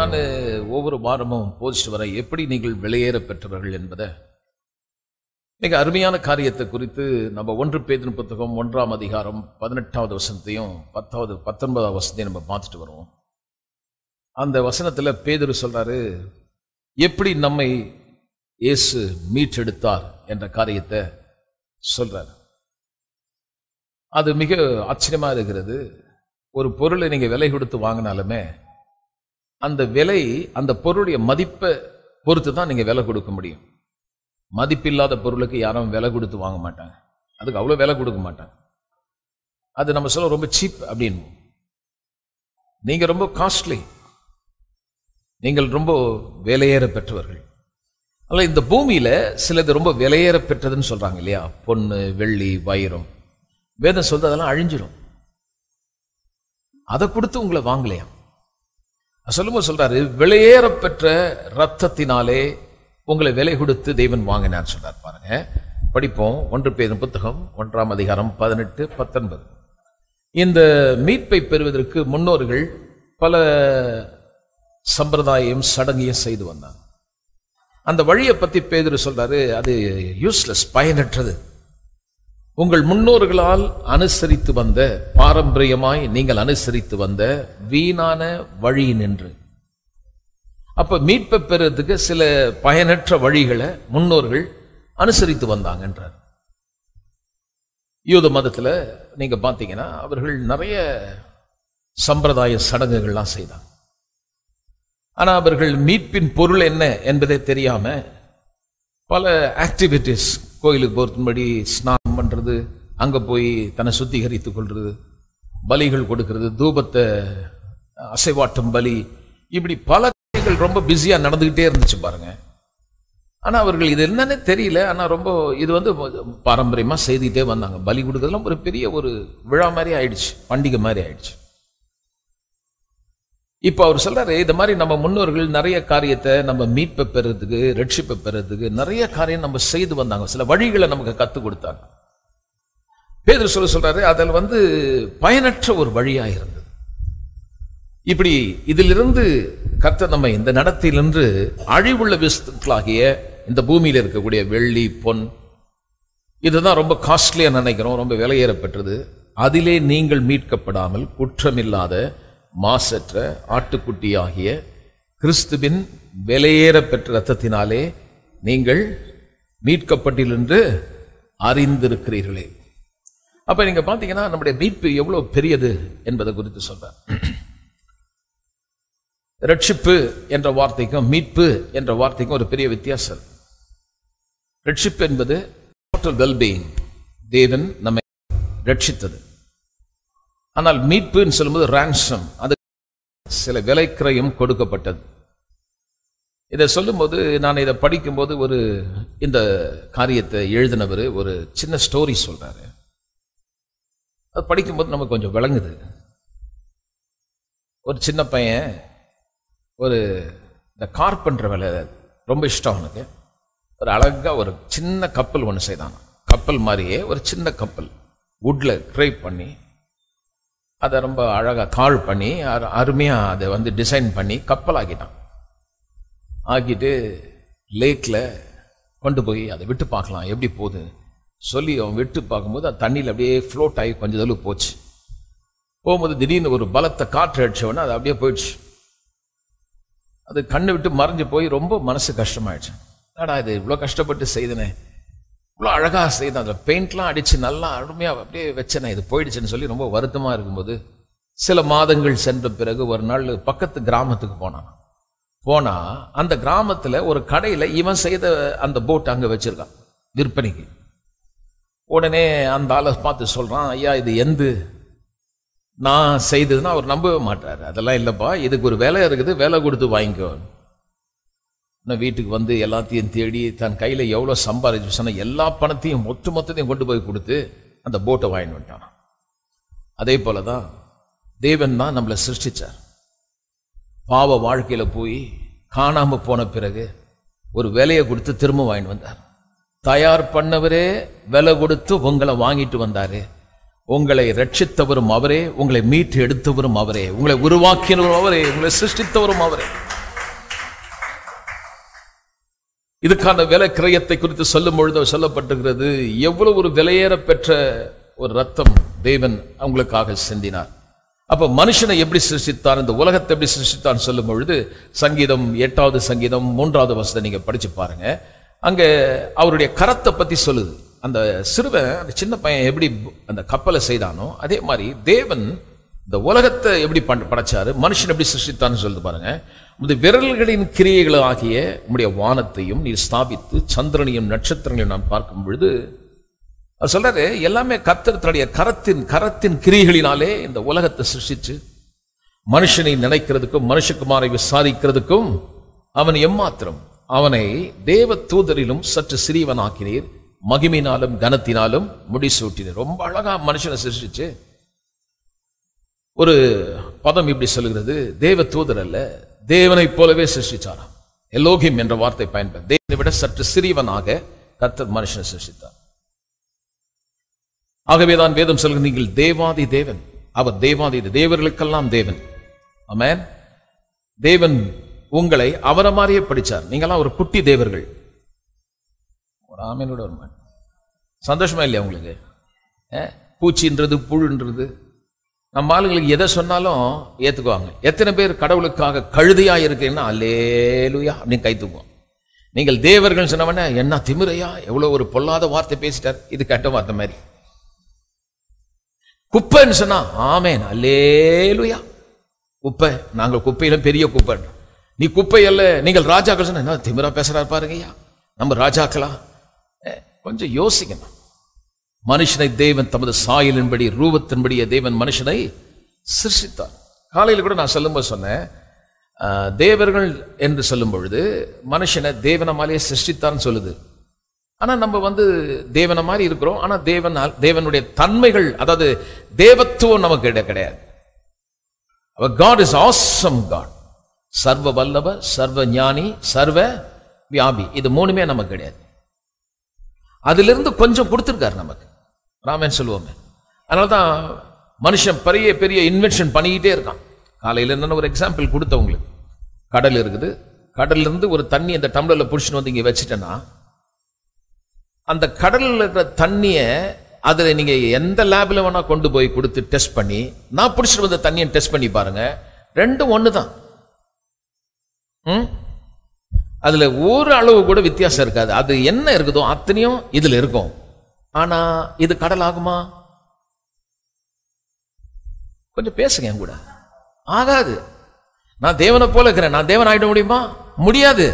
நான் ஒவ்வொரு வாரமும் போதிச்சுட்டு வரேன் எப்படி நீங்கள் வெளியேற பெற்றவர்கள் என்பதை மிக அருமையான காரியத்தை குறித்து நம்ம ஒன்று பேதின் புத்தகம் ஒன்றாம் அதிகாரம் பதினெட்டாவது வசனத்தையும் பத்தாவது பத்தொன்பதாவது வசனத்தையும் நம்ம பார்த்துட்டு வருவோம் அந்த வசனத்துல பேதுரு சொல்றாரு எப்படி நம்மை இயேசு மீட்டெடுத்தார் என்ற காரியத்தை சொல்றார் அது மிக ஆச்சரியமா இருக்கிறது ஒரு பொருளை நீங்க விலை கொடுத்து வாங்கினாலுமே அந்த விலை அந்த பொருளுடைய மதிப்பை பொறுத்து தான் நீங்க விலை கொடுக்க முடியும் மதிப்பில்லாத பொருளுக்கு யாரும் விலை கொடுத்து வாங்க மாட்டாங்க அதுக்கு அவ்வளோ விலை கொடுக்க மாட்டாங்க அது நம்ம சொல்ல ரொம்ப சீப் அப்படின்னு நீங்க ரொம்ப காஸ்ட்லி நீங்கள் ரொம்ப விலையேற பெற்றவர்கள் அல்ல இந்த பூமியில சிலது ரொம்ப விலையேற பெற்றதுன்னு சொல்றாங்க இல்லையா பொண்ணு வெள்ளி வைரம் வேதம் சொல்றது அதெல்லாம் அழிஞ்சிடும் அதை கொடுத்து உங்களை வாங்கலையாம் சொல்லும்போது சொல்றாரு விலையேற பெற்ற ரத்தத்தினாலே உங்களை விலை கொடுத்து தெய்வன் வாங்கினார் சொல்றார் பாருங்க படிப்போம் ஒன்று பேரும் புத்தகம் ஒன்றாம் அதிகாரம் பதினெட்டு பத்தொன்பது இந்த மீட்பை பெறுவதற்கு முன்னோர்கள் பல சம்பிரதாயம் சடங்கையும் செய்து வந்தாங்க அந்த வழியை பத்தி பேதுரு சொல்றாரு அது யூஸ்லெஸ் பயனற்றது உங்கள் முன்னோர்களால் அனுசரித்து வந்த பாரம்பரியமாய் நீங்கள் அனுசரித்து வந்த வீணான வழி நின்று அப்ப மீட்பை பெறுறதுக்கு சில பயனற்ற வழிகளை முன்னோர்கள் அனுசரித்து வந்தாங்கன்றார் யூத மதத்துல நீங்க பார்த்தீங்கன்னா அவர்கள் நிறைய சம்பிரதாய சடங்குகள்லாம் செய்தாங்க ஆனா அவர்கள் மீட்பின் பொருள் என்ன என்பதே தெரியாம பல ஆக்டிவிட்டிஸ் கோயிலுக்கு போகிறதுபடி ஸ்நானம் பண்றது அங்க போய் தன்னை சுத்திகரித்துக் கொள்றது பலிகள் கொடுக்கிறது தூபத்தை அசைவாட்டும் பலி இப்படி பல காரியங்கள் ரொம்ப பிஸியா நடந்துகிட்டே இருந்துச்சு பாருங்க ஆனா அவர்கள் இது என்னன்னு தெரியல ஆனா ரொம்ப இது வந்து பாரம்பரியமா செய்துட்டே வந்தாங்க பலி கொடுக்கறதுலாம் ஒரு பெரிய ஒரு விழா மாதிரி ஆயிடுச்சு பண்டிகை மாதிரி ஆயிடுச்சு இப்போ அவர் சொல்றாரு இந்த மாதிரி நம்ம முன்னோர்கள் நிறைய காரியத்தை நம்ம மீட்பை பெறதுக்கு ரட்சிப்பை பெறதுக்கு நிறைய காரியம் நம்ம செய்து வந்தாங்க சில வழிகளை நமக்கு கத்து கொடுத்தாங்க பேதர் சொல்ல சொல்றாரு அதில் வந்து பயனற்ற ஒரு வழியா இருந்தது இப்படி இதிலிருந்து கர்த்தர் நம்ம இந்த நடத்திலிருந்து அழிவுள்ள விசுக்களாகிய இந்த பூமியில இருக்கக்கூடிய வெள்ளி பொன் இதுதான் ரொம்ப காஸ்ட்லியா நினைக்கிறோம் ரொம்ப விலையேற பெற்றது அதிலே நீங்கள் மீட்கப்படாமல் குற்றமில்லாத மாசற்ற ஆட்டுக்குட்டியாகிய கிறிஸ்துவின் விலையேற பெற்ற ரத்தத்தினாலே நீங்கள் மீட்கப்பட்டில் என்று அறிந்திருக்கிறீர்களே அப்ப நீங்க பாத்தீங்கன்னா நம்முடைய மீட்பு எவ்வளவு பெரியது என்பதை குறித்து சொல்றார் ரட்சிப்பு என்ற வார்த்தைக்கும் மீட்பு என்ற வார்த்தைக்கும் ஒரு பெரிய வித்தியாசம் ரட்சிப்பு என்பது டோட்டல் வெல்பீயிங் தேவன் நம்மை ரட்சித்தது ஆனால் மீட்புன்னு சொல்லும்போது ரான்சம் அது சில விலைக்கிரயம் கொடுக்கப்பட்டது இதை சொல்லும்போது நான் இதை படிக்கும்போது ஒரு இந்த காரியத்தை எழுதினவர் ஒரு சின்ன ஸ்டோரி சொல்றாரு அது படிக்கும்போது நமக்கு கொஞ்சம் விளங்குது ஒரு சின்ன பையன் ஒரு இந்த கார்பெண்டர் வேலை ரொம்ப இஷ்டம் அவனுக்கு ஒரு அழகா ஒரு சின்ன கப்பல் ஒன்று செய்தான் கப்பல் மாதிரியே ஒரு சின்ன கப்பல் வுட்ல கிரேப் பண்ணி அதை ரொம்ப அழகாக கால் பண்ணி அரு- அருமையா அதை வந்து டிசைன் பண்ணி கப்பல் ஆக்கிட்டான் ஆக்கிட்டு லேக்கில் கொண்டு போய் அதை விட்டு பார்க்கலாம் எப்படி போகுது சொல்லி அவன் விட்டு பார்க்கும்போது அது தண்ணியில் அப்படியே ஃப்ளோட் ஆகி கொஞ்சம் தூரம் போச்சு போகும்போது திடீர்னு ஒரு பலத்த காற்று அடிச்சவொடனே அது அப்படியே போயிடுச்சு அது கண்ணை விட்டு மறைஞ்சு போய் ரொம்ப மனசு கஷ்டமாயிடுச்சு என்னடா இது இவ்வளோ கஷ்டப்பட்டு செய்தனே இவ்வளோ அழகாக செய்தேன் அதில் பெயிண்ட்லாம் அடித்து நல்லா அருமையாக அப்படியே வச்சேனே இது போயிடுச்சுன்னு சொல்லி ரொம்ப வருத்தமாக இருக்கும்போது சில மாதங்கள் சென்ற பிறகு ஒரு நாள் பக்கத்து கிராமத்துக்கு போனான் போனா அந்த கிராமத்துல ஒரு கடையில இவன் செய்த அந்த போட் அங்க வச்சிருக்கான் விற்பனைக்கு உடனே அந்த ஆளை பார்த்து சொல்றான் ஐயா இது எந்து நான் செய்ததுன்னா அவர் நம்பவே மாட்டாரு அதெல்லாம் இல்லப்பா இதுக்கு ஒரு வேலை இருக்குது வேலை கொடுத்து வாங்கிக்கோ நான் வீட்டுக்கு வந்து எல்லாத்தையும் தேடி தன் கையில எவ்வளவு சம்பாதிச்சு சொன்ன எல்லா பணத்தையும் மொத்த மொத்தத்தையும் கொண்டு போய் கொடுத்து அந்த போட்டை வாங்கிட்டு வந்துட்டான் அதே போலதான் தேவன் தான் நம்மளை சிருஷ்டிச்சார் பாவ வாழ்க்கையில போய் காணாம போன பிறகு ஒரு விலையை கொடுத்து திரும்ப வாங்கிட்டு வந்தார் தயார் பண்ணவரே விலை கொடுத்து உங்களை வாங்கிட்டு வந்தாரு உங்களை ரட்சித்தவரும் அவரே உங்களை மீட்டு எடுத்தவரும் அவரே உங்களை உருவாக்கினவரும் அவரே உங்களை சிருஷ்டித்தவரும் அவரே இதுக்கான விலை கிரயத்தை குறித்து சொல்லும் பொழுது சொல்லப்பட்டிருக்கிறது எவ்வளவு ஒரு விலையேற பெற்ற ஒரு ரத்தம் தேவன் அவங்களுக்காக சிந்தினார் அப்ப மனுஷனை எப்படி சிருஷ்டித்தார் இந்த உலகத்தை எப்படி சிருஷ்டித்தார் சொல்லும் பொழுது சங்கீதம் எட்டாவது சங்கீதம் மூன்றாவது வசதை நீங்க படிச்சு பாருங்க அங்க அவருடைய கரத்தை பத்தி சொல்லுது அந்த சிறுவன் அந்த சின்ன பையன் எப்படி அந்த கப்பலை செய்தானோ அதே மாதிரி தேவன் இந்த உலகத்தை எப்படி பண்- படைச்சாரு மனுஷன் எப்படி சிருஷ்டித்தான்னு சொல்லுது பாருங்க உமது விரல்களின் கிரியைகள் ஆகிய உம்முடைய வானத்தையும் நீர் ஸ்தாபித்து சந்திரனையும் நட்சத்திரங்களையும் நான் பார்க்கும் பொழுது அவர் சொல்றாரு எல்லாமே கர்த்தர் தன்னுடைய கரத்தின் கரத்தின் கிரியைகளினாலே இந்த உலகத்தை சிருஷ்டிச்சு மனுஷனை நினைக்கிறதுக்கும் மனுஷகுமாரை விசாரிக்கிறதுக்கும் அவன் எம்மாத்திரம் அவனை தேவ தூதரிலும் சற்று சிறியவனாக்கினீர் மகிமையினாலும் கனத்தினாலும் முடிசூட்டினீர் ரொம்ப அழகா மனுஷனை சிருஷ்டிச்சு ஒரு பதம் இப்படி சொல்லுகிறது தேவ தூதர் அல்ல தேவனைப் போலவே சிருஷ்டிச்சாராம் எலோகிம் என்ற வார்த்தை பயன்பட தேவனை விட சற்று சிறியவனாக கர்த்தர் மனுஷனை சிருஷ்டித்தார் ஆகவேதான் வேதம் சொல்கிறது நீங்கள் தேவாதி தேவன் அவர் தேவாதி தேவர்களுக்கெல்லாம் தேவன் ஆமென் தேவன் உங்களை அவரை மாதிரியே படிச்சார் நீங்களாம் ஒரு குட்டி தேவர்கள் ஒரு ஆமீனோட ஒரு மான். சந்தோஷமா இல்லையா உங்களுக்கு அஹ், பூச்சின்றது புழுன்றது நம்ம ஆளுங்களுக்கு எதை சொன்னாலும் ஏத்துக்குவாங்க எத்தனை பேர் கடவுளுக்காக கழுதையா இருக்கீங்கன்னா அல்லேலுயா அப்படின்னு கை தூக்குவோம் நீங்கள் தேவர்கள் சொன்னவன என்ன திமிரையா எவ்வளவு ஒரு பொல்லாத வார்த்தை பேசிட்டார் இது கெட்ட வார்த்தை மாதிரி குப்பைன்னு சொன்னா ஆமேன் அல்லேலுயா குப்பை நாங்கள் குப்பையிலும் பெரிய குப்பை நீ குப்பை அல்ல நீங்கள் ராஜாக்கள் சொன்ன என்ன திமிரா பேசுறாரு பாருங்கய்யா நம்ம ராஜாக்களா அஹ், கொஞ்சம் யோசிக்கணும் மனுஷனை தேவன் தமது சாயலின்படி ரூபத்தின்படியே தேவன் மனுஷனை சிருஷ்டித்தார் காலையில் கூட நான் சொல்லும்போது சொன்னேன் ஆஹ், தேவர்கள் என்று சொல்லும் பொழுது மனுஷனை தேவனமாலேயே சிருஷ்டித்தார்னு சொல்லுது ஆனா நம்ம வந்து தேவனை மாதிரி இருக்கிறோம் ஆனா தேவனால் தேவனுடைய தன்மைகள் அதாவது தேவத்துவம் நமக்கு கிடை- கிடையாது அவர் காட் இஸ் ஆசம் காட் சர்வ வல்லவர் சர்வ ஞானி சர்வ வியாபி இது மூணுமே நமக்கு கிடையாது அதிலிருந்து கொஞ்சம் கொடுத்துருக்காரு நமக்கு ராமன் சொல்லுவோமே அதனால தான் மனுஷன் பெரிய பெரிய இன்வென்ஷன் பண்ணிக்கிட்டே இருக்கான் காலையில் என்னென்ன ஒரு எக்ஸாம்பிள் கொடுத்தவங்களுக்கு கடல் இருக்குது கடல்ல இருந்து ஒரு தண்ணி அந்த டம்ளர்ல புடிச்சுன்னு வந்து இங்க வச்சுட்டேன்னா அந்த கடல்ல இருக்கிற தண்ணியை அதுல நீங்க எந்த லேப்ல வேணா கொண்டு போய் கொடுத்து டெஸ்ட் பண்ணி நான் பிடிச்சிட்டு வந்த தண்ணியை டெஸ்ட் பண்ணி பாருங்க ரெண்டும் ஒன்று தான் ம் அதுல ஒரு அளவு கூட வித்தியாசம் இருக்காது அது என்ன இருக்குதோ அத்தனையும் இதுல இருக்கும் ஆனா இது கடல் ஆகுமா கொஞ்சம் பேசுங்க என் கூட ஆகாது நான் தேவனை போல இருக்கிறேன் நான் தேவன் ஆயிட முடியுமா முடியாது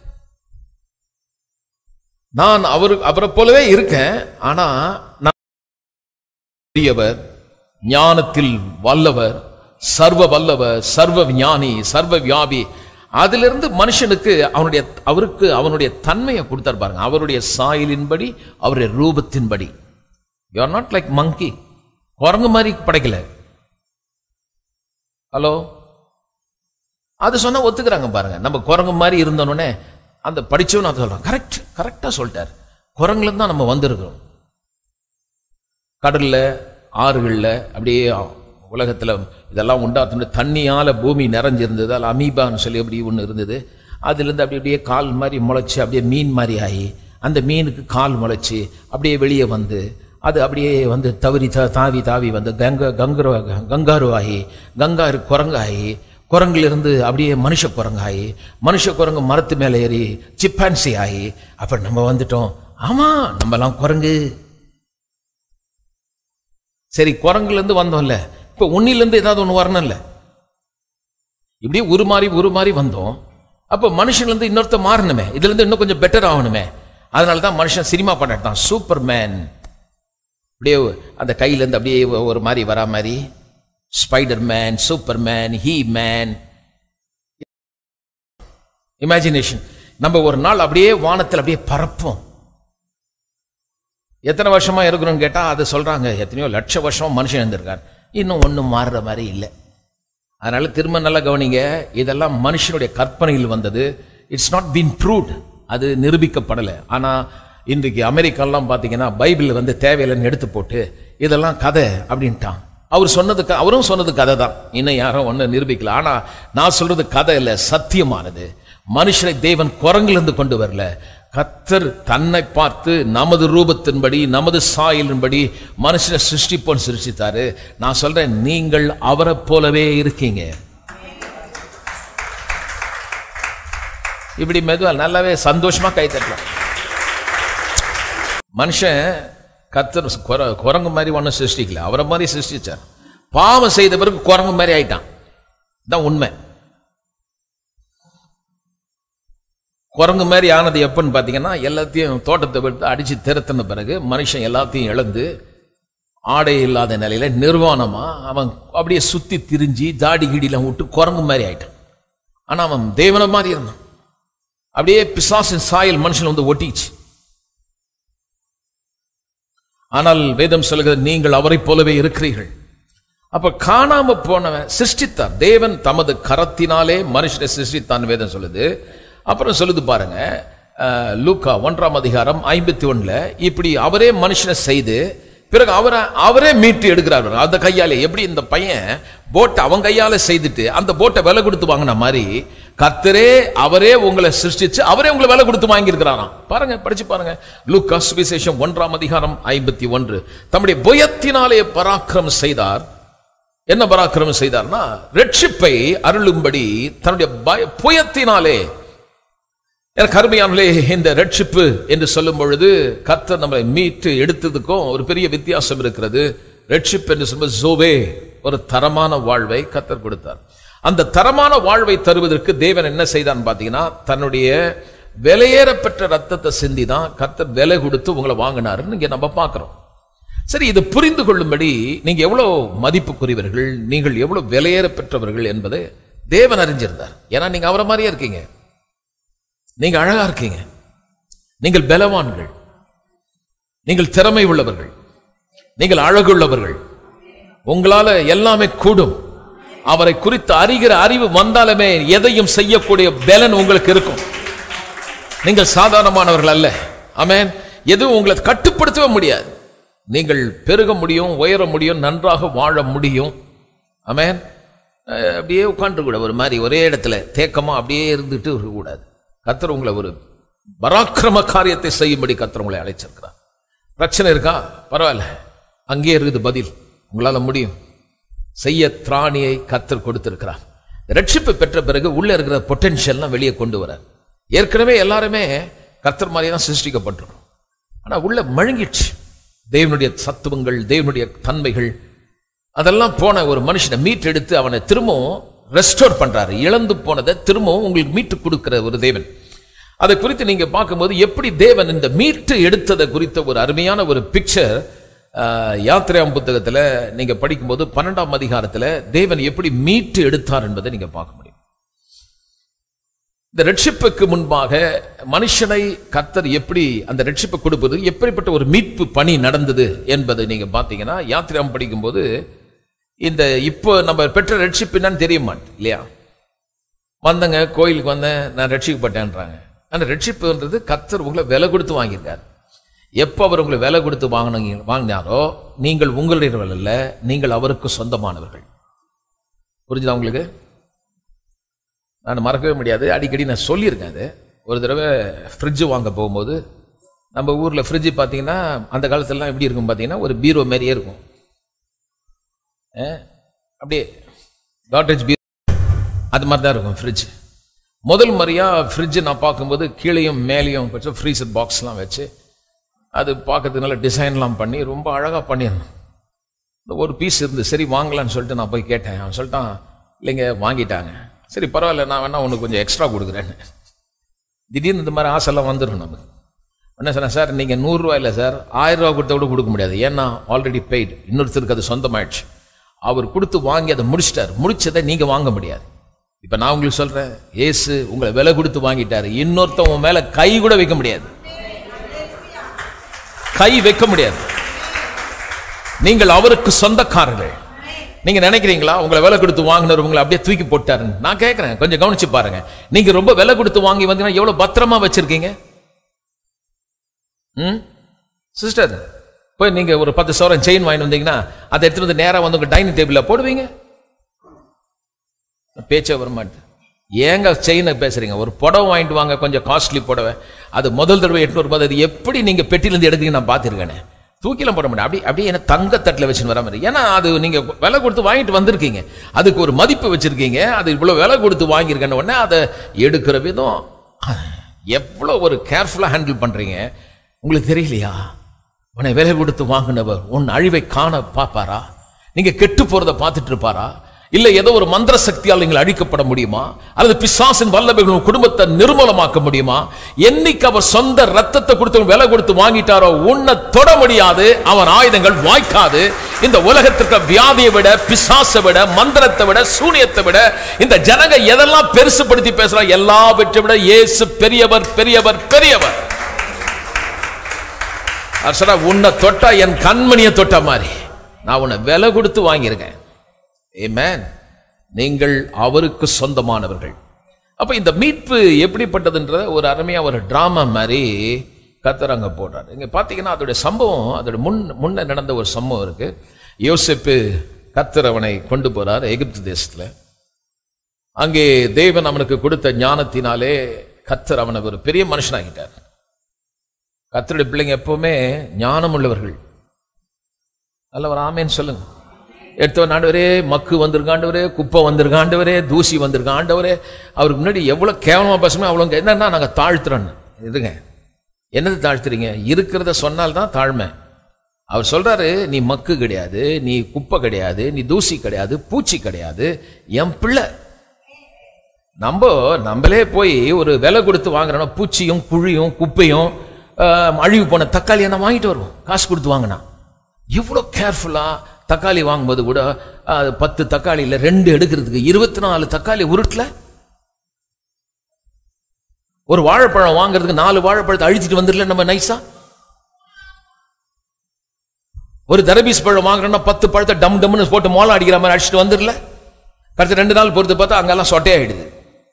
நான் அவரு அவரை போலவே இருக்கேன் ஆனா நான் பெரியவர் ஞானத்தில் வல்லவர் சர்வ வல்லவர் சர்வ ஞானி சர்வ வியாபி அதிலிருந்து மனுஷனுக்கு அவனுடைய அவருக்கு அவனுடைய தன்மையை கொடுத்தார் பாருங்க அவருடைய சாயலின்படி அவருடைய ரூபத்தின்படி you are not like monkey குரங்கு மாதிரி படைக்கல ஹலோ அது சொன்னா ஒத்துக்கிறாங்க பாருங்க நம்ம குரங்கு மாதிரி இருந்தோன்னே அந்த படிச்சவன் அதை சொல்றான் கரெக்ட் கரெக்டா சொல்லிட்டார் குரங்குல இருந்து தான் நம்ம வந்திருக்கிறோம் கடல்ல ஆறுகள்ல அப்படியே உலகத்துல இதெல்லாம் உண்டாத்துன தண்ணியால பூமி நிறைஞ்சிருந்தது அதில் அமீபான்னு சொல்லி அப்படி ஒன்று இருந்தது அதுலேருந்து அப்படி அப்படியே கால் மாதிரி முளைச்சி அப்படியே மீன் மாதிரி ஆகி அந்த மீனுக்கு கால் முளைச்சி அப்படியே வெளியே வந்து அது அப்படியே வந்து தவறி த தாவி தாவி வந்து கங்க கங்குரு கங்காரு ஆகி கங்காரு குரங்காகி குரங்கிலிருந்து அப்படியே மனுஷ குரங்காகி மனுஷ குரங்கு மரத்து மேலே ஏறி சிப்பான்சி ஆகி அப்ப நம்ம வந்துட்டோம் ஆமா நம்மலாம் குரங்கு சரி குரங்குல இருந்து வந்தோம்ல இப்ப உன்னில இருந்து ஏதாவது ஒண்ணு வரணும்ல இப்படியே உருமாறி உருமாறி வந்தோம் அப்ப மனுஷன்ல இருந்து இன்னொருத்த மாறணுமே இதுல இருந்து இன்னும் கொஞ்சம் பெட்டர் ஆகணுமே அதனால தான் மனுஷன் சினிமா படம் எடுத்தான் சூப்பர் மேன் அப்படியே அந்த கையில இருந்து அப்படியே ஒரு மாதிரி வரா மாதிரி spider man super man he man imagination நம்ம ஒரு நாள் அப்படியே வானத்தில் அப்படியே பறப்போம் எத்தனை வருஷமா இருக்கிறோம்னு கேட்டா அது சொல்றாங்க எத்தனையோ லட்ச வருஷமா மனுஷன் இருந்திருக்கார் இன்னும் ஒண்ணும் மாறுற மாதிரி இல்லை அதனால திரும்ப நல்லா கவனிங்க இதெல்லாம் மனுஷனுடைய கற்பனையில் வந்தது இட்ஸ் நாட் பீன் ப்ரூவ்ட் அது நிரூபிக்கப்படலை ஆனா இன்றைக்கு அமெரிக்காலாம் பார்த்தீங்கன்னா பைபிள் வந்து தேவையில்லைன்னு எடுத்து போட்டு இதெல்லாம் கதை அப்படின்ட்டான் அவர் சொன்னது க- அவரும் சொன்னது கதை தான் இன்னும் யாரும் ஒன்றும் நிரூபிக்கல ஆனா நான் சொல்றது கதை இல்லை சத்தியமானது மனுஷனை தேவன் குரங்கிலிருந்து கொண்டு வரல கத்தர் தன்னை பார்த்து நமது ரூபத்தின்படி நமது சாயலின்படி மனுஷனை சிருஷ்டிப்போன் சிருஷ்டித்தாரு நான் சொல்றேன் நீங்கள் அவரை போலவே இருக்கீங்க இப்படி மெதுவா நல்லாவே சந்தோஷமா கை தட்டலாம் மனுஷன் கத்தர் குர- குரங்கு மாதிரி ஒன்றும் சிருஷ்டிக்கல அவரை மாதிரி சிருஷ்டிச்சார் பாவம் செய்த பிறகு குரங்கு மாதிரி ஆயிட்டான் தான் உண்மை குரங்கு மாதிரி ஆனது எப்பன்னு பார்த்தீங்கன்னா எல்லாத்தையும் தோட்டத்தை விட்டு அடிச்சு திறத்தின பிறகு மனுஷன் எல்லாத்தையும் இழந்து ஆடை இல்லாத நிலையில நிர்வாணமா அவன் அப்படியே சுத்தி திரிஞ்சு தாடி கிடிலாம் விட்டு குரங்கு மாதிரி ஆயிட்டான் ஆனா அவன் தேவன மாதிரி இருந்தான் அப்படியே பிசாசின் சாயல் மனுஷன் வந்து ஒட்டிச்சு ஆனால் வேதம் சொல்லுகிறது நீங்கள் அவரைப் போலவே இருக்கிறீர்கள் அப்ப காணாம போனவன் சிருஷ்டித்தார் தேவன் தமது கரத்தினாலே மனுஷனை சிருஷ்டித்தான் வேதம் சொல்லுது அப்புறம் சொல்லுது பாருங்க அஹ், லூக்கா ஒன்றாம் அதிகாரம் ஐம்பத்தி ஒண்ணுல இப்படி அவரே மனுஷனை செய்து பிறகு அவரை அவரே மீட்டு எடுக்கிறார் அந்த கையாலே எப்படி இந்த பையன் போட்டை அவன் கையால செய்துட்டு அந்த போட்டை விலை கொடுத்து வாங்கின மாதிரி கர்த்தரே அவரே உங்களை சிருஷ்டிச்சு அவரே உங்களை விலை கொடுத்து வாங்கியிருக்கிறாராம் பாருங்க படிச்சு பாருங்க லூக்கா சுவிசேஷம் ஒன்றாம் அதிகாரம் ஐம்பத்தி ஒன்று தம்முடைய புயத்தினாலே பராக்கிரமம் செய்தார் என்ன பராக்கிரமம் செய்தார்னா ரட்சிப்பை அருளும்படி தன்னுடைய பய புயத்தினாலே எனக்கு அருமையானே இந்த ரட்சிப்பு என்று சொல்லும் பொழுது கர்த்தர் நம்மை மீட்டு எடுத்ததுக்கும் ஒரு பெரிய வித்தியாசம் இருக்கிறது ரட்சிப்பு என்று சொல்லும்போது ஜோவே ஒரு தரமான வாழ்வை கர்த்தர் கொடுத்தார் அந்த தரமான வாழ்வை தருவதற்கு தேவன் என்ன செய்தான் பார்த்தீங்கன்னா தன்னுடைய விலையேறப்பெற்ற ரத்தத்தை சிந்தி தான் கர்த்தர் விலை கொடுத்து உங்களை வாங்கினாருன்னு இங்க நம்ம பார்க்கிறோம் சரி இது புரிந்து கொள்ளும்படி நீங்க எவ்வளவு மதிப்புக்குரியவர்கள் நீங்கள் எவ்வளவு விலையேற பெற்றவர்கள் என்பதை தேவன் அறிஞ்சிருந்தார் ஏன்னா நீங்க அவரை மாதிரியே இருக்கீங்க நீங்க அழகா இருக்கீங்க நீங்கள் பலவான்கள் நீங்கள் திறமை உள்ளவர்கள் நீங்கள் அழகுள்ளவர்கள் உங்களால எல்லாமே கூடும் அவரை குறித்து அறிகிற அறிவு வந்தாலுமே எதையும் செய்யக்கூடிய பலன் உங்களுக்கு இருக்கும் நீங்கள் சாதாரணமானவர்கள் அல்ல ஆமென் எதுவும் உங்களை கட்டுப்படுத்தவே முடியாது நீங்கள் பெருக முடியும் உயர முடியும் நன்றாக வாழ முடியும் ஆமென் அஹ் அப்படியே உட்கார்ந்து கூட ஒரு மாதிரி ஒரே இடத்துல தேக்கமா அப்படியே இருந்துட்டு இருக்கக்கூடாது கத்தர் உங்களை ஒரு பராக்கிரம காரியத்தை செய்யும்படி கத்தர் உங்களை அழைச்சிருக்கிறார் பிரச்சனை இருக்கா பரவாயில்ல அங்கேயே இருக்குது பதில் உங்களால முடியும் செய்ய திராணியை கத்தர் கொடுத்திருக்கிறார் ரட்சிப்பு பெற்ற பிறகு உள்ள இருக்கிற பொட்டென்ஷியல்லாம் வெளியே கொண்டு வரார் ஏற்கனவே எல்லாருமே கர்த்தர் மாதிரி தான் சிருஷ்டிக்கப்பட்டிருக்கோம் ஆனா உள்ள மழுங்கிடுச்சு தேவனுடைய சத்துவங்கள் தேவனுடைய தன்மைகள் அதெல்லாம் போன ஒரு மனுஷனை மீட் எடுத்து அவனை திரும்பவும் ரெஸ்டோர் பண்றாரு இழந்து போனதை திரும்பவும் உங்களுக்கு மீட்டு கொடுக்கிற ஒரு தேவன் அதை குறித்து நீங்க பார்க்கும்போது எப்படி தேவன் இந்த மீட்டு எடுத்ததை குறித்த ஒரு அருமையான ஒரு பிக்சர் யாத்திரையாம் புத்தகத்துல நீங்க படிக்கும்போது பன்னெண்டாம் அதிகாரத்துல தேவன் எப்படி மீட்டு எடுத்தார் என்பதை நீங்க பார்க்க முடியும் இந்த ரட்சிப்புக்கு முன்பாக மனுஷனை கர்த்தர் எப்படி அந்த ரட்சிப்பை கொடுப்பது எப்படிப்பட்ட ஒரு மீட்பு பணி நடந்தது என்பதை நீங்க பார்த்தீங்கன்னா யாத்திராம் படிக்கும்போது இந்த இப்போ நம்ம பெற்ற ரட்சிப்பு என்னன்னு தெரிய மாட்டேன் இல்லையா வந்தங்க கோயிலுக்கு வந்தேன் நான் ரட்சிக்கப்பட்டேன்றாங்க அந்த ரட்சிப்புன்றது கர்த்தர் உங்களை விலை கொடுத்து வாங்கியிருக்கார் எப்போ அவர் உங்களை விலை கொடுத்து வாங்கினீங்க வாங்கினாரோ நீங்கள் உங்களுடையவர்கள் அல்ல நீங்கள் அவருக்கு சொந்தமானவர்கள் புரிஞ்சுதா உங்களுக்கு நான் மறக்கவே முடியாது அடிக்கடி நான் சொல்லியிருக்கேன் அது ஒரு தடவை ஃப்ரிட்ஜு வாங்க போகும்போது நம்ம ஊரில் ஃப்ரிட்ஜு பார்த்தீங்கன்னா அந்த காலத்துலலாம் எப்படி இருக்கும் பார்த்தீங்கன்னா ஒரு பீரோ மாதிரியே இருக்கும் அஹ், அப்படியே காட்ரேஜ் பீரோ அது மாதிரி தான் இருக்கும் ஃப்ரிட்ஜ் முதல் முறையாக ஃப்ரிட்ஜு நான் பார்க்கும்போது கீழேயும் மேலேயும் வச்சு ஃப்ரீசர் பாக்ஸ்லாம் வச்சு அது பார்க்கறதுக்கு நல்ல டிசைன்லாம் பண்ணி ரொம்ப அழகாக பண்ணியிருந்தேன் இந்த ஒரு பீஸ் இருந்து சரி வாங்கலாம்னு சொல்லிட்டு நான் போய் கேட்டேன் அவன் சொல்லிட்டான் இல்லைங்க வாங்கிட்டாங்க சரி பரவாயில்ல நான் வேணா உனக்கு கொஞ்சம் எக்ஸ்ட்ரா கொடுக்குறேன்னு திடீர்னு இந்த மாதிரி ஆசைலாம் வந்துடும் நமக்கு என்ன சொன்னேன் சார் நீங்கள் நூறுரூவா இல்லை சார் ஆயிரம் ரூபா கொடுத்தா கூட கொடுக்க முடியாது ஏன்னா ஆல்ரெடி பெய்டு இன்னொருத்தருக்கு அது சொந்தமாயிடுச்சு அவர் கொடுத்து வாங்கி அதை முடிச்சிட்டார் முடிச்சதை நீங்கள் வாங்க முடியாது இப்போ நான் உங்களுக்கு சொல்கிறேன் ஏசு உங்களை விலை கொடுத்து வாங்கிட்டாரு இன்னொருத்தன் உன் மேலே கை கூட வைக்க முடியாது கை வைக்க முடியாது நீங்கள் அவருக்கு சொந்தக்காரர்கள் நீங்க நினைக்கிறீங்களா உங்களை விலை கொடுத்து வாங்கினவர் உங்களை அப்படியே தூக்கி போட்டாருன்னு நான் கேட்கிறேன் கொஞ்சம் கவனிச்சு பாருங்க நீங்க ரொம்ப விலை கொடுத்து வாங்கி வந்தீங்கன்னா எவ்வளவு பத்திரமா வச்சிருக்கீங்க ம் சிஸ்டர் போய் நீங்க ஒரு பத்து சவரம் செயின் வாங்கிட்டு வந்தீங்கன்னா அதை எடுத்துட்டு வந்து நேரா வந்து உங்க டைனிங் டேபிள்ல போடுவீங்க பேச்சே வர மாட்டேன் ஏங்க செயினை பேசுறீங்க ஒரு புடவை வாங்கிட்டு வாங்க கொஞ்சம் காஸ்ட்லி புடவை அது முதல் தடவை எட்நூறு ரூபாய் அது எப்படி நீங்க பெட்டிலேருந்து எடுக்கிறீங்க நான் பார்த்துருக்கேனே தூக்கிலாம் போட முடியும் அப்படி அப்படியே என்ன தங்கத்தட்டில் வச்சுன்னு வர மாதிரி ஏன்னா அது நீங்க விலை கொடுத்து வாங்கிட்டு வந்திருக்கீங்க அதுக்கு ஒரு மதிப்பு வச்சிருக்கீங்க அது இவ்வளவு விலை கொடுத்து வாங்கியிருக்கேன்னு உடனே அதை எடுக்கிற விதம் எவ்வளோ ஒரு கேர்ஃபுல்லாக ஹேண்டில் பண்றீங்க உங்களுக்கு தெரியலையா உன்னை விலை கொடுத்து வாங்கினவர் உன் அழிவை காண பார்ப்பாரா நீங்க கெட்டு போறதை பார்த்துட்டு இருப்பாரா இல்ல ஏதோ ஒரு மந்திர சக்தியால் நீங்கள் அழிக்கப்பட முடியுமா அல்லது பிசாசின் வல்லமைகள் உன் குடும்பத்தை நிர்மூலமாக்க முடியுமா என்னைக்கு அவர் சொந்த ரத்தத்தை கொடுத்து விலை கொடுத்து வாங்கிட்டாரோ உன்னை தொட முடியாது அவன் ஆயுதங்கள் வாய்க்காது இந்த உலகத்திற்கு வியாதியை விட பிசாசை விட மந்திரத்தை விட சூனியத்தை விட இந்த ஜனங்க எதெல்லாம் பெருசுபடுத்தி பேசுறாங்க எல்லாவற்றை விட இயேசு பெரியவர் பெரியவர் பெரியவர் அவர் சொல்றா, உன்னை தொட்டா என் கண்மணியை தொட்ட மாதிரி நான் உன்னை விலை கொடுத்து வாங்கியிருக்கேன் ஏமேன் நீங்கள் அவருக்கு சொந்தமானவர்கள் அப்ப இந்த மீட்பு எப்படிப்பட்டதுன்றத ஒரு அருமையா ஒரு டிராமா மாதிரி கத்தர் அங்க போடுறாரு இங்க பாத்தீங்கன்னா அதோட சம்பவம் அதோட முன் முன்ன நடந்த ஒரு சம்பவம் இருக்கு யோசேப்பு கத்தர் அவனை கொண்டு போறார் எகிப்து தேசத்துல அங்கே தேவன் அவனுக்கு கொடுத்த ஞானத்தினாலே கத்தர் அவனை ஒரு பெரிய மனுஷனாகிட்டார் கத்தருடைய பிள்ளைங்க எப்பவுமே ஞானம் உள்ளவர்கள் நல்ல ஒரு ஆமேன்னு சொல்லுங்க எடுத்தவன் ஆண்டவரே மக்கு வந்திருக்க ஆண்டவரே குப்பை வந்திருக்க ஆண்டவரே தூசி வந்திருக்க ஆண்டவரே அவருக்கு முன்னாடி எவ்வளவு கேவலமா பேசுமே அவ்வளோ என்னன்னா நாங்க தாழ்த்துறோம் இதுங்க என்னது தாழ்த்துறீங்க இருக்கிறத சொன்னால்தான் தாழ்மை அவர் சொல்றாரு நீ மக்கு கிடையாது நீ குப்பை கிடையாது நீ தூசி கிடையாது பூச்சி கிடையாது என் பிள்ளை நம்ம நம்மளே போய் ஒரு விலை கொடுத்து வாங்குறோம் பூச்சியும் குழியும் குப்பையும் ஆஹ், அழிவு போன தக்காளி என்ன வாங்கிட்டு வருவோம் காசு கொடுத்து வாங்கினா எவ்வளோ கேர்ஃபுல்லா தக்காளி வாங்கும்போது கூட ஆஹ், பத்து தக்காளியில் ரெண்டு எடுக்கிறதுக்கு இருபத்தி நாலு தக்காளி உருட்டில் ஒரு வாழைப்பழம் வாங்குறதுக்கு நாலு வாழைப்பழத்தை அழிச்சிட்டு வந்துடல நம்ம நைஸா ஒரு தரபீஸ் பழம் வாங்குறோம்னா பத்து பழத்தை டம் டம்னு போட்டு மோளம் அடிக்கிற மாதிரி அடிச்சுட்டு வந்துடல கடைசி ரெண்டு நாள் பொறுத்து பார்த்தா அங்கெல்லாம் சொட்டையாயிடுது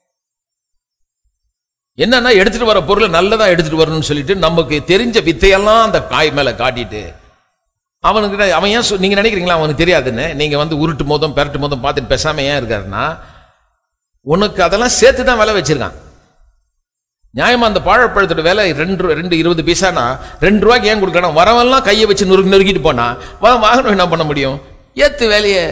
என்னன்னா எடுத்துட்டு வர பொருளை நல்லதா எடுத்துட்டு வரணும்னு சொல்லிட்டு நமக்கு தெரிஞ்ச வித்தையெல்லாம் அந்த காய் மேல காட்டிட்டு அவனுக்கு அவன் ஏன் சொ- நீங்க நினைக்கிறீங்களா அவனுக்கு தெரியாதுன்னு நீங்க வந்து உருட்டு மோதம் பெரட்டு மோதம் பார்த்துட்டு பேசாம ஏன் இருக்காருன்னா உனக்கு அதெல்லாம் சேர்த்து தான் விலை வச்சிருக்கான் நியாயமா அந்த வாழைப்பழத்தோட விலை ரெண்டு ரூ- ரெண்டு இருபது பைசானா ரெண்டு ரூபாய்க்கு ஏன் கொடுக்கணும் வரவெல்லாம் கையை வச்சு நொறுக்கி நொறுக்கிட்டு போனா வா- வாகனம் என்ன பண்ண முடியும் ஏத்து வேலையை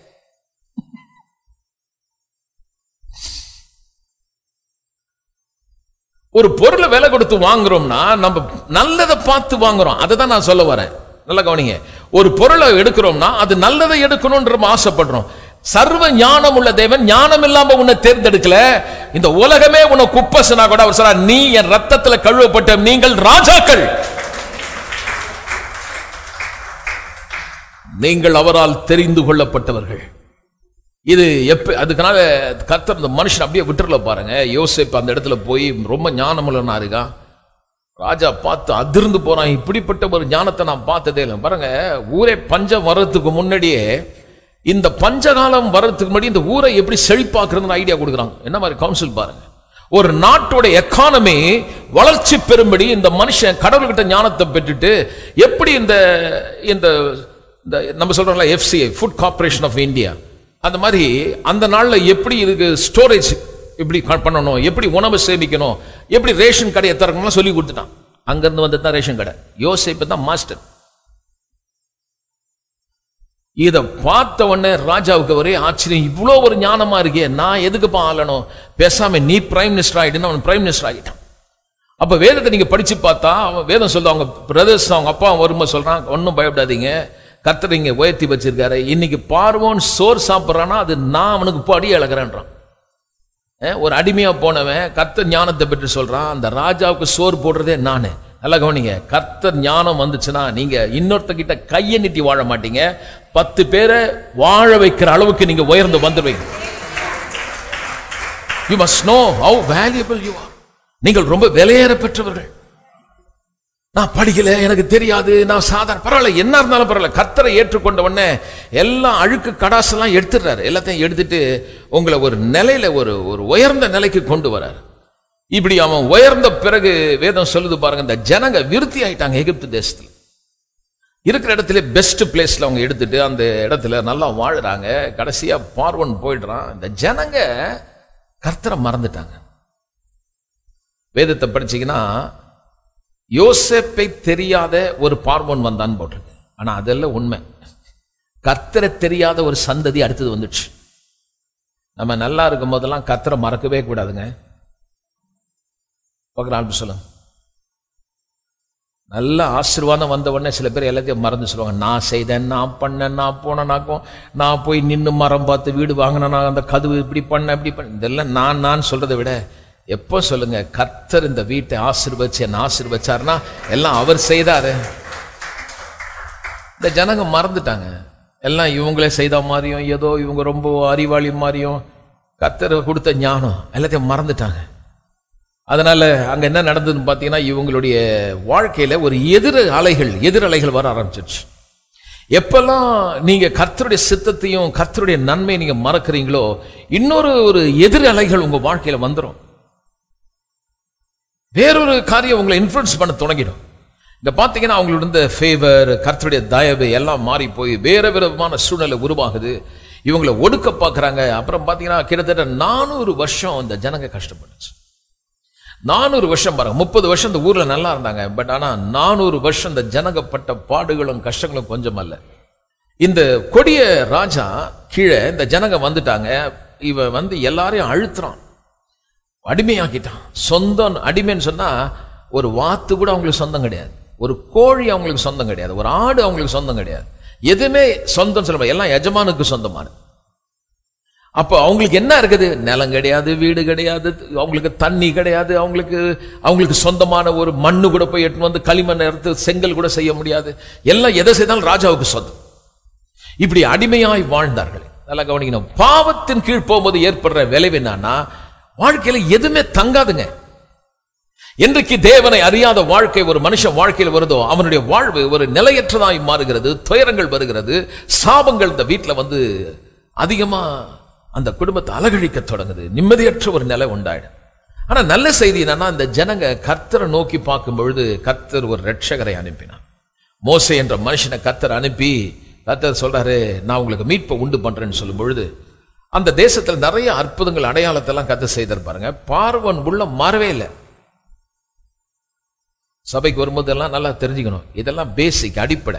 ஒரு பொருளை விலை கொடுத்து வாங்குறோம்னா நம்ம நல்லதை பார்த்து வாங்குறோம் அதை தான் நான் சொல்ல வரேன் நல்லா கவனிங்க ஒரு பொருளை எடுக்கிறோம்னா அது நல்லதை எடுக்கணும்ன்ற நம்ம ஆசைப்படுறோம் சர்வ ஞானம் உள்ள தேவன் ஞானம் இல்லாம உன்னை தேர்ந்தெடுக்கல இந்த உலகமே உன்னை குப்பசனா கூட அவர் சொல்றார் நீ என் ரத்தத்துல கழுவப்பட்ட நீங்கள் ராஜாக்கள் நீங்கள் அவரால் தெரிந்து கொள்ளப்பட்டவர்கள் இது எப்ப அதுக்குனால கர்த்தர் இந்த மனுஷன் அப்படியே விட்டுறல பாருங்க யோசேப் அந்த இடத்துல போய் ரொம்ப ஞானமுள்ளனா இருக்கான் ராஜா பார்த்து அதிர்ந்து போறான் இப்படிப்பட்ட ஒரு ஞானத்தை நான் பார்த்ததே இல்லை பாருங்க ஊரே பஞ்சம் வர்றதுக்கு முன்னாடியே இந்த பஞ்சகாலம் வர்றதுக்கு முன்னாடி இந்த ஊரை எப்படி செழிப்பாக்குறதுன்னு ஐடியா கொடுக்குறாங்க என்ன மாதிரி கவுன்சில் பாருங்க ஒரு நாட்டோட எக்கானமி வளர்ச்சி பெறும்படி இந்த மனுஷன் கடவுள்கிட்ட ஞானத்தை பெற்றுட்டு எப்படி இந்த இந்த இந்த நம்ம சொல்றோம்ல FCI food corporation of India அந்த மாதிரி அந்த நாள்ல எப்படி இதுக்கு ஸ்டோரேஜ் எப்படி க- பண்ணணும் எப்படி உணவு சேமிக்கணும் எப்படி ரேஷன் கடையை திறக்கணும்லாம் சொல்லி கொடுத்துட்டான் அங்கிருந்து வந்தது தான் ரேஷன் கடை யோசிப்பு தான் மாஸ்டர் இதை பார்த்த உடனே ராஜாவுக்கு ஒரே ஆச்சரியம் இவ்வளோ ஒரு ஞானமா இருக்கே நான் எதுக்குப்பா ஆளணும் பேசாம நீ பிரைம் மினிஸ்டர் ஆயிடுன்னு அவன் பிரைம் மினிஸ்டர் ஆகிட்டான் அப்ப வேதத்தை நீங்க படிச்சு பார்த்தா அவன் வேதம் சொல்ல அவங்க பிரதர்ஸ் அவங்க அப்பா வரும்போது சொல்றான் ஒன்றும் பயப்படாதீங்க கர்த்தர் இங்க உயர்த்தி வச்சிருக்காரு இன்னைக்கு பார்வோன் சோறு சாப்பிட்றான்னா அது நான் அவனுக்கு இப்போ அடி இழக்கிறேன்றான் அஹ், ஒரு அடிமையா போனவன் கர்த்தர் ஞானத்தை பெற்று சொல்றான் அந்த ராஜாவுக்கு சோறு போடுறதே நானு நல்லா கவனிங்க கர்த்தர் ஞானம் வந்துச்சுன்னா நீங்க இன்னொருத்த கிட்ட கையை நீட்டி வாழ மாட்டீங்க பத்து பேரை வாழ வைக்கிற அளவுக்கு நீங்க உயர்ந்து வந்துடுவீங்க you must know how valuable you are நீங்கள் ரொம்ப விலையேற பெற்றவர்கள் நான் படிக்கல எனக்கு தெரியாது நான் சாதாரண பரவாயில்ல என்ன இருந்தாலும் பரவாயில்ல கர்த்தரை ஏற்றுக்கொண்ட உடனே எல்லாம் அழுக்கு கடாசெல்லாம் எடுத்துடுறாரு எல்லாத்தையும் எடுத்துட்டு உங்களை ஒரு நிலையில ஒரு ஒரு உயர்ந்த நிலைக்கு கொண்டு வரார் இப்படி அவன் உயர்ந்த பிறகு வேதம் சொல்லுது பாருங்க இந்த ஜனங்க விருத்தி ஆயிட்டாங்க எகிப்து தேசத்துல இருக்கிற இடத்துல பெஸ்ட் பிளேஸ்ல அவங்க எடுத்துட்டு அந்த இடத்துல நல்லா வாழுறாங்க கடைசியா பார்வன் போயிடுறான் இந்த ஜனங்க கர்த்தரை மறந்துட்டாங்க வேதத்தை படிச்சீங்கன்னா யோசேப்பை தெரியாத ஒரு பார்வோன் வந்தான்னு போட்டிருக்கு ஆனா அதெல்லாம் உண்மை கர்த்தரை தெரியாத ஒரு சந்ததி அடுத்தது வந்துடுச்சு நம்ம நல்லா இருக்கும் போதெல்லாம் கர்த்தரை மறக்கவே கூடாதுங்க பார்க்குற ஆள் சொல்லுங்க நல்ல ஆசீர்வாதம் வந்த உடனே சில பேர் எல்லாத்தையும் மறந்து சொல்லுவாங்க நான் செய்தேன் நான் பண்ணேன் நான் போனேனாக்கும் நான் போய் நின்று மரம் பார்த்து வீடு வாங்கினேன் நான் அந்த கதவு இப்படி பண்ணேன் இப்படி பண்ண இதெல்லாம் நான் நான் சொல்றதை விட எப்போ சொல்லுங்க கர்த்தர் இந்த வீட்டை ஆசீர்வச்சு என்ன ஆசீர்வச்சாருன்னா எல்லாம் அவர் செய்தாரு இந்த ஜனங்க மறந்துட்டாங்க எல்லாம் இவங்களே செய்த மாதிரியும் ஏதோ இவங்க ரொம்ப அறிவாளி மாதிரியும் கர்த்தர் கொடுத்த ஞானம் எல்லாத்தையும் மறந்துட்டாங்க அதனால அங்க என்ன நடந்ததுன்னு பார்த்தீங்கன்னா இவங்களுடைய வாழ்க்கையில ஒரு எதிர் அலைகள் எதிர் அலைகள் வர ஆரம்பிச்சிருச்சு எப்பெல்லாம் நீங்க கர்த்தருடைய சித்தத்தையும் கர்த்தருடைய நன்மையை நீங்க மறக்கிறீங்களோ இன்னொரு ஒரு எதிர் அலைகள் உங்க வாழ்க்கையில வந்துடும் வேறொரு காரியம் உங்களை இன்ஃப்ளூயன்ஸ் பண்ண தொடங்கிடும் இந்த பார்த்தீங்கன்னா அவங்களோட இருந்த ஃபேவர் கர்த்தருடைய தயவு எல்லாம் மாறி போய் வேற விதமான சூழ்நிலை உருவாகுது இவங்களை ஒடுக்க பார்க்கறாங்க அப்புறம் பார்த்தீங்கன்னா கிட்டத்தட்ட நானூறு வருஷம் இந்த ஜனங்க கஷ்டப்பட்டுச்சு நானூறு வருஷம் பாருங்க முப்பது வருஷம் இந்த ஊர்ல நல்லா இருந்தாங்க பட் ஆனா நானூறு வருஷம் இந்த ஜனகப்பட்ட பாடுகளும் கஷ்டங்களும் கொஞ்சம் அல்ல இந்த கொடிய ராஜா கீழே இந்த ஜனங்க வந்துட்டாங்க இவன் வந்து எல்லாரையும் அழுத்துறான் அடிமையாக்கிட்டான் சொந்தம் அடிமைன்னு சொன்னா ஒரு வாத்து கூட அவங்களுக்கு சொந்தம் கிடையாது ஒரு கோழி அவங்களுக்கு சொந்தம் கிடையாது ஒரு ஆடு அவங்களுக்கு சொந்தம் கிடையாது எதுவுமே சொந்தம் சொல்ல முடியாது. எல்லாம் எஜமானுக்கு சொந்தமானது அப்போ அவங்களுக்கு என்ன இருக்குது நிலம் கிடையாது வீடு கிடையாது அவங்களுக்கு தண்ணி கிடையாது அவங்களுக்கு அவங்களுக்கு சொந்தமான ஒரு மண்ணு கூட போய் எட்டுன்னு வந்து களிமண் எடுத்து செங்கல் கூட செய்ய முடியாது எல்லாம் எதை செய்தாலும் ராஜாவுக்கு சொந்தம் இப்படி அடிமையாய் வாழ்ந்தார்கள் நல்லா கவனிக்கணும் பாவத்தின் கீழ் போகும்போது ஏற்படுற விளைவு என்னன்னா வாழ்க்கையில எதுவுமே தங்காதுங்க என்றைக்கு தேவனை அறியாத வாழ்க்கை ஒரு மனுஷன் வாழ்க்கையில் வருதோ அவனுடைய வாழ்வு ஒரு நிலையற்றதாய் மாறுகிறது துயரங்கள் வருகிறது சாபங்கள் இந்த வீட்டில் வந்து அதிகமா அந்த குடும்பத்தை அலகழிக்க தொடங்குது நிம்மதியற்ற ஒரு நிலை உண்டாயிடும் ஆனா நல்ல செய்தி என்னன்னா இந்த ஜனங்க கர்த்தரை நோக்கி பார்க்கும் பொழுது கர்த்தர் ஒரு ரட்சகரை அனுப்பினார் மோசே என்ற மனுஷனை கர்த்தர் அனுப்பி கர்த்தர் சொல்றாரு நான் உங்களுக்கு மீட்பை உண்டு பண்றேன்னு சொல்லும் பொழுது அந்த தேசத்துல நிறைய அற்புதங்கள் அடையாளத்தெல்லாம் கர்த்தர் செய்திருப்பாருங்க பார்வன் உள்ள மாறவே இல்லை சபைக்கு வரும்போது எல்லாம் நல்லா தெரிஞ்சுக்கணும் இதெல்லாம் பேசிக் அடிப்படை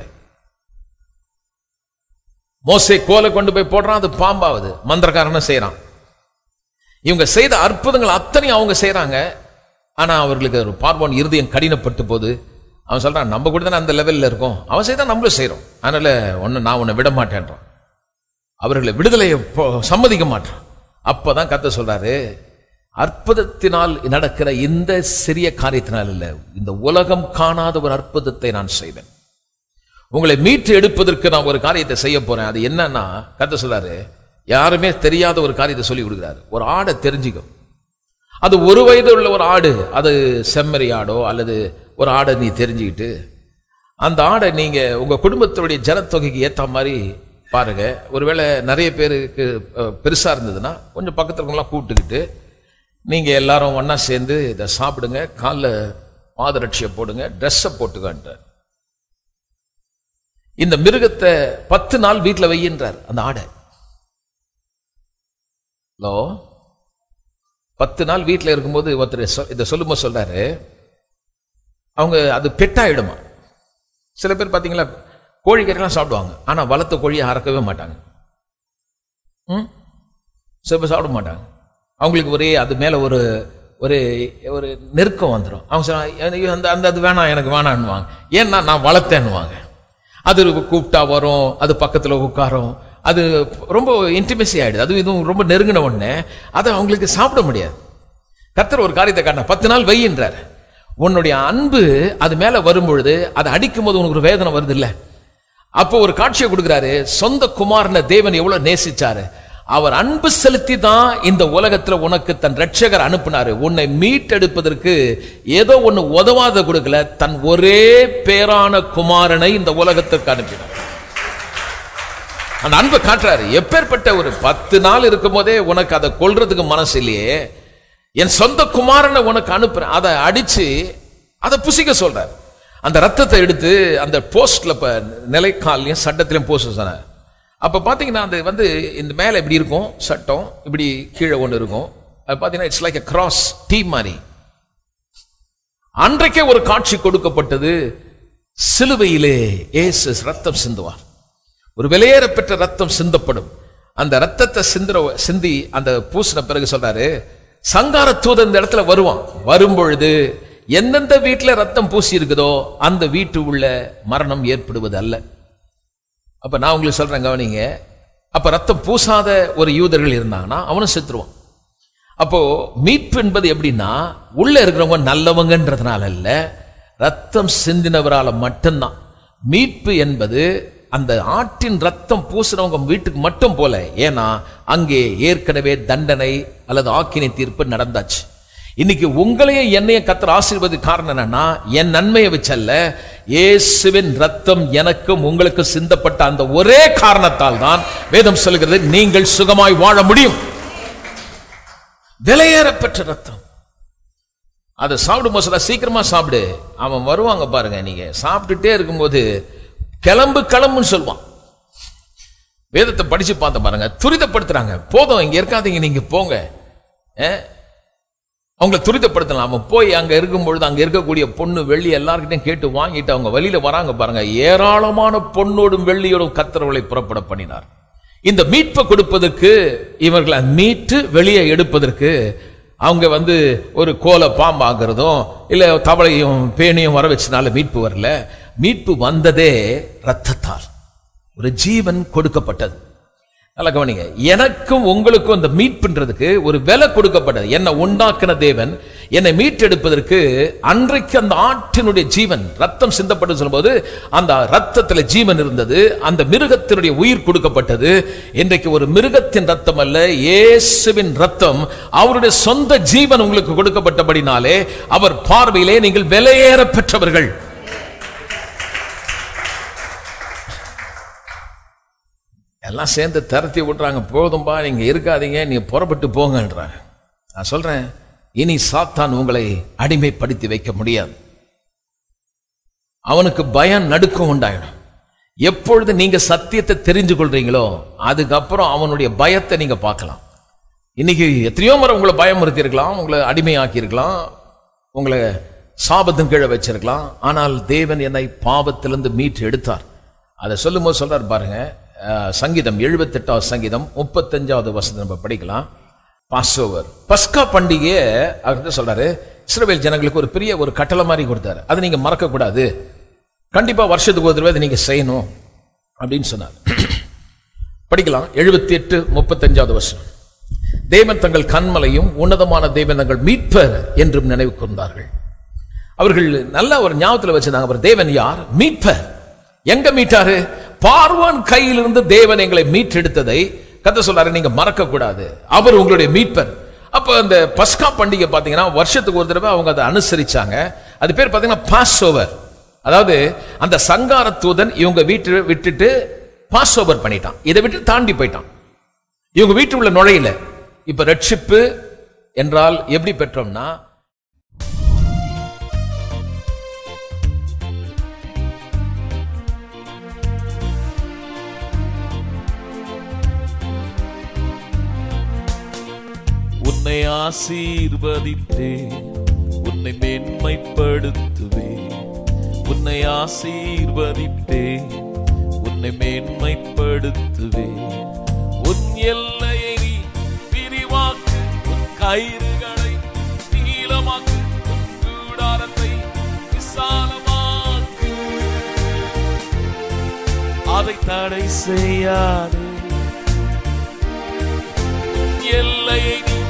மோசே கோலை கொண்டு போய் போடுறான் அது பாம்பாவது மந்திரக்காரனும் செய்றான் இவங்க செய்த அற்புதங்கள் அத்தனையும் அவங்க செய்றாங்க ஆனா அவர்களுக்கு ஒரு பார்வோன் இருதயம் கடினப்பட்டு போது அவன் சொல்றான் நம்ம கூட தானே அந்த லெவல்ல இருக்கோம் அவன் செய்தா நம்மளும் செய்றோம் அதனால ஒன்னு நான் உன்னை விட மாட்டேன்றான் அவர்களை விடுதலையை போ- சம்மதிக்க மாட்டான் அப்பதான் கத்த சொல்றாரு அற்புதத்தினால் நடக்கிற இந்த சிறிய காரியத்தினால் இல்ல இந்த உலகம் காணாத ஒரு அற்புதத்தை நான் செய்தேன் உங்களை மீட்டு எடுப்பதற்கு நான் ஒரு காரியத்தை செய்ய போறேன் அது என்னன்னா கத்த சொல்றாரு யாருமே தெரியாத ஒரு காரியத்தை சொல்லி கொடுக்குறாரு ஒரு ஆடை தெரிஞ்சுக்கும் அது ஒரு வயது உள்ள ஒரு ஆடு அது செம்மறி ஆடோ அல்லது ஒரு ஆடை நீ தெரிஞ்சுக்கிட்டு அந்த ஆடை நீங்க உங்க குடும்பத்துடைய ஜனத்தொகைக்கு ஏத்த மாதிரி பாருங்க ஒருவேளை நிறைய பேருக்கு அஹ், பெருசா இருந்ததுன்னா கொஞ்சம் பக்கத்துல இருக்கவங்களாம் கூப்பிட்டுக்கிட்டு நீங்க எல்லாரும் ஒண்ணா சேர்ந்து இதை சாப்பிடுங்க காலில் பாதரட்சியை போடுங்க ட்ரெஸ்ஸை போட்டுக்கன்றார் இந்த மிருகத்தை பத்து நாள் வீட்டில் வையின்றார் அந்த ஆடை ஹலோ பத்து நாள் வீட்டில் இருக்கும்போது ஒருத்தர் சொ- இதை சொல்லும்போது சொல்றாரு அவங்க அது பெட்டாயிடுமா சில பேர் பார்த்தீங்களா கோழிக்கறிலாம் சாப்பிடுவாங்க ஆனால் வளர்த்த கோழியை அறக்கவே மாட்டாங்க ம் சில பேர் சாப்பிட மாட்டாங்க அவங்களுக்கு ஒரே அது மேலே ஒரு ஒரு ஒரு நெருக்கம் வந்துடும் அவங்க சொல்லுவாங்க, "எனக்கு அந்த அந்த அது வேணாம் எனக்கு வேணான்னுவாங்க ஏன்னா நான் வளர்த்தேன்னுவாங்க அது கூப்பிட்டா வரும் அது பக்கத்தில் உட்காரும் அது ரொம்ப இன்டிமெசி ஆயிடுது அது இதுவும் ரொம்ப நெருங்கின உடனே அதை அவங்களுக்கு சாப்பிட முடியாது கர்த்தர் ஒரு காரியத்தை காட்டின பத்து நாள் வையின்றார் உன்னுடைய அன்பு அது மேல வரும்பொழுது அதை அடிக்கும் போது உனக்கு ஒரு வேதனை வருது இல்ல அப்போ ஒரு காட்சியை கொடுக்கிறாரு சொந்த குமாரனை தேவன் எவ்வளவு நேசிச்சாரு அவர் அன்பு செலுத்தி தான் இந்த உலகத்துல உனக்கு தன் ரட்சகர் அனுப்புனாரு உன்னை மீட்டெடுப்பதற்கு ஏதோ ஒண்ணு உதவாத கொடுக்கல தன் ஒரே பேரான குமாரனை இந்த உலகத்திற்கு அனுப்பினார் அந்த அன்பை காட்டுறாரு எப்பேற்பட்ட ஒரு பத்து நாள் இருக்கும் போதே உனக்கு அதை கொல்றதுக்கு மனசு இல்லையே என் சொந்த குமாரனை உனக்கு அனுப்புறேன் அதை அடிச்சு அதை புசிக்க சொல்றாரு அந்த ரத்தத்தை எடுத்து அந்த போஸ்ட்ல இப்ப நிலைக்காலையும் சட்டத்திலையும் போஸ்ட் சொன்னார் அப்ப பாத்தீங்கன்னா அது வந்து இந்த மேல இப்படி இருக்கும் சட்டம் இப்படி கீழே ஒன்று இருக்கும் அது பார்த்தீங்கன்னா it's like a grass tea மாதிரி அன்றைக்கே ஒரு காட்சி கொடுக்கப்பட்டது சிலுவையிலே இயேசு ரத்தம் சிந்துவார் ஒரு வெளியேற பெற்ற ரத்தம் சிந்தப்படும் அந்த ரத்தத்தை சிந்துற சிந்தி அந்த பூசின பிறகு சொல்றாரு சங்கார தூதன் இந்த இடத்துல வருவான் வரும்பொழுது எந்தெந்த வீட்டுல ரத்தம் பூசி இருக்குதோ அந்த வீட்டு உள்ள மரணம் ஏற்படுவது அல்ல அப்ப நான் உங்களுக்கு சொல்றேன் கவனிங்க அப்ப ரத்தம் பூசாத ஒரு யூதர்கள் இருந்தாங்கன்னா அவனும் செத்துருவான் அப்போ மீட்பு என்பது எப்படின்னா உள்ள இருக்கிறவங்க நல்லவங்கன்றதுனால அல்ல ரத்தம் சிந்தினவரால மட்டும்தான் மீட்பு என்பது அந்த ஆட்டின் ரத்தம் பூசினவங்க வீட்டுக்கு மட்டும் போல ஏன்னா அங்கே ஏற்கனவே தண்டனை அல்லது ஆக்கினை தீர்ப்பு நடந்தாச்சு இன்னைக்கு உங்களையும் என்னையும் கத்தர் ஆசீர்வது காரணம் என்னன்னா என் நன்மையை வச்சல்ல இயேசுவின் ரத்தம் எனக்கும் உங்களுக்கு சிந்தப்பட்ட அந்த ஒரே காரணத்தால் தான் வேதம் சொல்கிறது நீங்கள் சுகமாய் வாழ முடியும் விலையேற பெற்ற ரத்தம் அதை சாப்பிடும் போது சீக்கிரமா சாப்பிடு அவன் வருவாங்க பாருங்க நீங்க சாப்பிட்டுட்டே இருக்கும்போது கிளம்பு கிளம்புன்னு சொல்லுவான் வேதத்தை படிச்சு பார்த்த பாருங்க துரிதப்படுத்துறாங்க போதும் இங்க இருக்காதீங்க நீங்க போங்க அஹ், அவங்கள துரிதப்படுத்தலாம் அவன் போய் அங்க இருக்கும்பொழுது அங்க இருக்கக்கூடிய பொண்ணு வெள்ளி எல்லார்கிட்டையும் கேட்டு வாங்கிட்டு அவங்க வழியில வராங்க பாருங்க ஏராளமான பொன்னோடும் வெள்ளியோடும் கத்தரவளை புறப்பட பண்ணினார் இந்த மீட்பை கொடுப்பதற்கு இவர்களை மீட்டு வெளியே எடுப்பதற்கு அவங்க வந்து ஒரு கோலை பாம்பாகிறதும் இல்ல தவளையும் பேனையும் வர வச்சனால மீட்பு வரல மீட்பு வந்ததே ரத்தத்தால் ஒரு ஜீவன் கொடுக்கப்பட்டது நல்லா கவனிங்க எனக்கும் உங்களுக்கும் இந்த மீட்புன்றதுக்கு ஒரு விலை கொடுக்கப்பட்டது என்னை உண்டாக்கின தேவன் என்னை மீட்டெடுப்பதற்கு அன்றைக்கு அந்த ஆட்டினுடைய ஜீவன் ரத்தம் சிந்தப்பட்டு சொல்லும்போது அந்த ரத்தத்துல ஜீவன் இருந்தது அந்த மிருகத்தினுடைய உயிர் கொடுக்கப்பட்டது இன்றைக்கு ஒரு மிருகத்தின் ரத்தம் அல்ல இயேசுவின் ரத்தம் அவருடைய சொந்த ஜீவன் உங்களுக்கு கொடுக்கப்பட்டபடினாலே அவர் பார்வையிலே நீங்கள் விலையேற பெற்றவர்கள் எல்லாம் சேர்ந்து திரத்தி விட்றாங்க போதும்பா நீங்க இருக்காதீங்க நீங்க புறப்பட்டு போங்கன்றாங்க நான் சொல்றேன் இனி சாத்தான் உங்களை அடிமைப்படுத்தி வைக்க முடியாது அவனுக்கு பயம் நடுக்கம் உண்டாயிடும் எப்பொழுது நீங்க சத்தியத்தை தெரிஞ்சு கொள்றீங்களோ அதுக்கப்புறம் அவனுடைய பயத்தை நீங்க பார்க்கலாம் இன்னைக்கு எத்தனையோ முறை உங்களை பயமுறுத்தி இருக்கலாம் உங்களை அடிமையாக்கி இருக்கலாம் உங்களை சாபத்தின் கீழே வச்சிருக்கலாம் ஆனால் தேவன் என்னை பாவத்திலிருந்து மீட்டு எடுத்தார் அதை சொல்லும்போது சொல்றார் பாருங்க அஹ், சங்கீதம் எழுபத்தெட்டாவது சங்கீதம் முப்பத்தஞ்சாவது வசனம் நம்ம படிக்கலாம் பாஸ்ஓவர் பஸ்கா பண்டிகையை அவர் சொல்றாரு இஸ்ரவேல் ஜனங்களுக்கு ஒரு பெரிய ஒரு கட்டளை மாதிரி கொடுத்தாரு அதை நீங்க மறக்க கூடாது கண்டிப்பா வருஷத்துக்கு ஒரு தடவை இதை நீங்க செய்யணும் அப்படின்னு சொன்னார் படிக்கலாம் எழுபத்தி எட்டு முப்பத்தஞ்சாவது வருஷம் தேவன் தங்கள் கண்மலையும் உன்னதமான தேவன் தங்கள் மீட்பர் என்றும் நினைவு கூர்ந்தார்கள் அவர்கள் நல்ல ஒரு ஞாபகத்தில் வச்சிருந்தாங்க அவர் தேவன் யார் மீட்பர் எங்க மீட்டாரு பார்வான் கையிலிருந்து தேவன் எங்களை மீட்டெடுத்ததை கத்த சொல்றாரு நீங்க மறக்க கூடாது அவர் உங்களுடைய மீட்பர் அப்ப அந்த பஸ்கா பண்டிகை பாத்தீங்கன்னா வருஷத்துக்கு ஒரு தடவை அவங்க அதை அனுசரிச்சாங்க அது பேர் பாத்தீங்கன்னா பாஸ் ஓவர் அதாவது அந்த சங்கார தூதன் இவங்க வீட்டு விட்டுட்டு பாஸ் ஓவர் பண்ணிட்டான் இதை விட்டு தாண்டி போயிட்டான் இவங்க வீட்டுக்குள்ள நுழையல இப்ப ரட்சிப்பு என்றால் எப்படி பெற்றோம்னா உன்னை ஆசீர்வதித்தே உன்னை மேன்மைப்படுத்துவே உன்னை ஆசீர்வதித்தே உன்னை மேன்மைப்படுத்துவே உன் எல்லையை நீ விரிவாக்கு உன் கயிறுகளை நீளமாக்கு உன் கூடாரத்தை விசாலமாக்கு அதை தடை செய்யாதே எல்லையை நீ